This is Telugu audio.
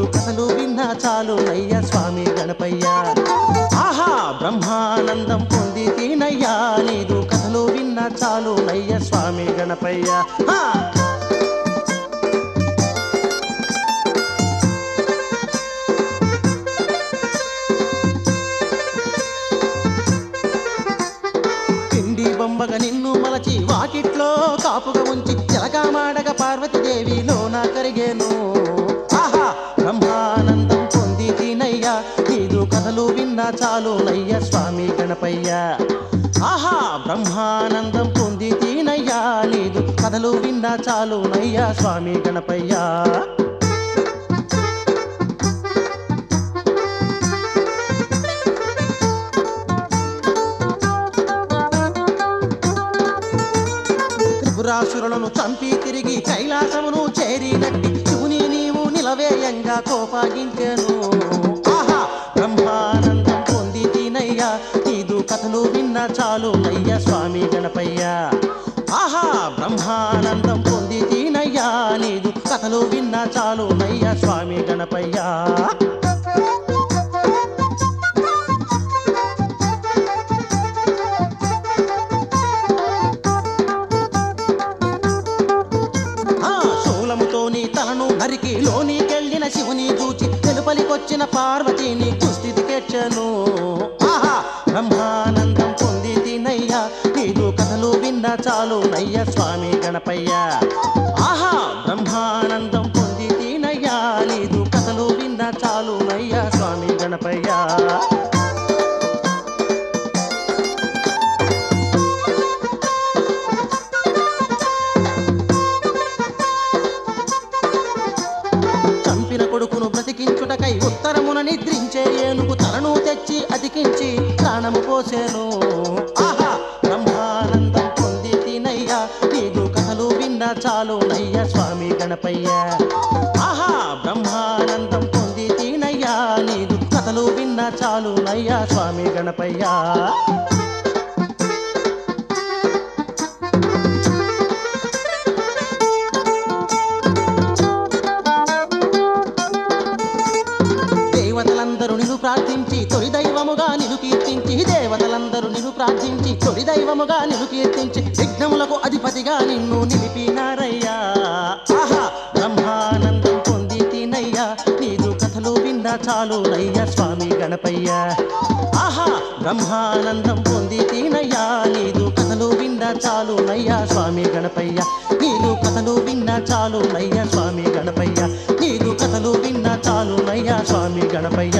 కథలు విన్నా చాలు నయ్య స్వామి గణపయ్య ఆహా బ్రహ్మానందం పొంది తీనయ్యా నీదు కథలు విన్నా చాలు నయ్య స్వామి గణపయ్య హా! పిండి బొమ్మగ నిన్ను మలచి వాకిట్లో కాపుగా ఉంచి జలకామాడగ పార్వతీదేవి లోన కరిగేను ఆహా బ్రహ్మానందం పొంది తినయ్యా నీదు కథలు విన్నా చాలు నయ్య స్వామి గణపయ్య ఆహా బ్రహ్మానందం పొంది తినయ్యా నీదు కథలు విన్నా చాలు నయ్య స్వామి గణపయ్యా త్రిపురాసురులను చంపి తిరిగి కైలాసమును చేరినట్టి శివుని నీవు నిలవేయంగా కోపాగించెను ఆహా బ్రహ్మానందం పొంది తినయ్యా నీదు కథలు విన్నా చాలు నయ్య స్వామి గణపయ్య ఆహా బ్రహ్మానందం పొంది తినయ్యా నీదు కథలు విన్నా చాలు నయ్య స్వామి గణపయ్యా ఆ శూలముతోని తలను నరికి లోనికెళ్ళిన శివుని చూచి వెలుపలికొచ్చిన పార్వతిని కుస్థితికెచ్చను ఆహా బ్రహ్మానందం పొంది తినయ్యా నీదు కథలు విన్నా చాలు నయ్య స్వామి గణపయ్య ఆహా బ్రహ్మానందం పొంది తినయ్యా నీదు కథలు విన్నా చాలు నయ్య స్వామి గణపయ్య చంపిన కొడుకును బ్రతికించుటకై ఉత్తరమున నిద్రించే ఏనుగు తలను తెచ్చి అతికించి ప్రాణము పోసేను ఆహా బ్రహ్మానందం పొంది తినయ్యా నీదు కథలు విన్నా చాలు నయ్య స్వామి గణపయ్య ఆహా బ్రహ్మానందం పొంది తినయ్యా నీదు కథలు విన్నా చాలు నయ్య స్వామి గణపయ్యా దేవతలందరూ నిన్ను ప్రార్థించి తొలి దైవముగా నిన్ను కీర్తించి దేవతలందరూ నిన్ను ప్రార్థించి తొలి దైవముగా నిన్ను కీర్తించి విఘ్నములకు అధిపతిగా నిన్ను నిలిపినారయ్యా ఆహా బ్రహ్మానందం పొంది తినయ్యా నీదు కథలు విన్నా చాలు నయ్య స్వామి గణపయ్య ఆహా బ్రహ్మానందం పొంది తినయ్యా నీదు కథలు విన్నా చాలు నయ్య స్వామి గణపయ్య నీదు కథలు విన్నా చాలు నయ్య స్వామి గణపయ్య నీదు కథలు విన్నా చాలు నయ్య స్వామి గణపయ్య